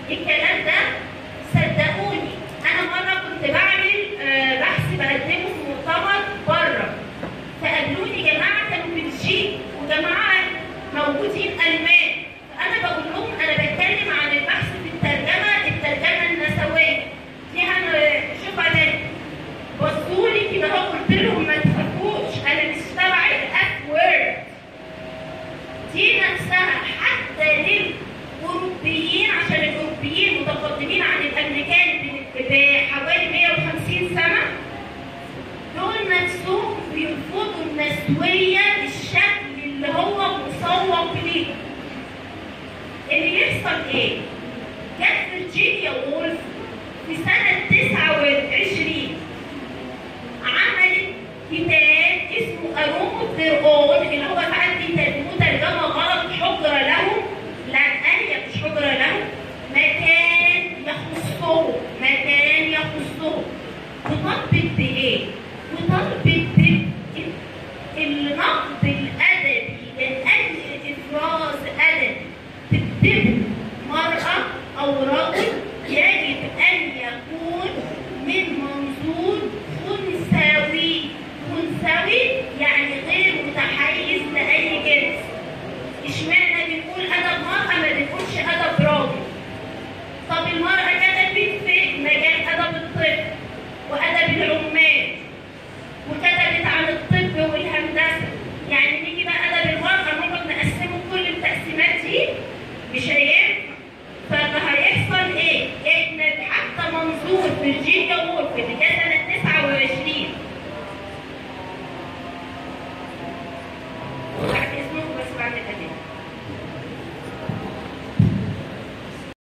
الكلام ده صدقوني انا مره كنت بعمل آه، بحث بقدمه في مؤتمر بره فقابلوني جماعه كانوا من الشيك وجماعه موجودين المان فانا بقول لهم انا بتكلم عن البحث في الترجمه الترجمه النسويه دي هنشوفها تاني بصوا لي كده اهو قلت لهم ما تخافوش انا مش تبع الاف وورد دي نفسها حتى للاوروبيين عشان الاوروبيين متقدمين عن الامريكان بحوالي 150 سنه دول نفسهم بيرفضوا النسويه بالشكل اللي هو مسوق ليه اللي بيحصل ايه؟ جت فيرجينيا وولف في سنة 29 عملت كتاب اسمه أروم اوف ذير اون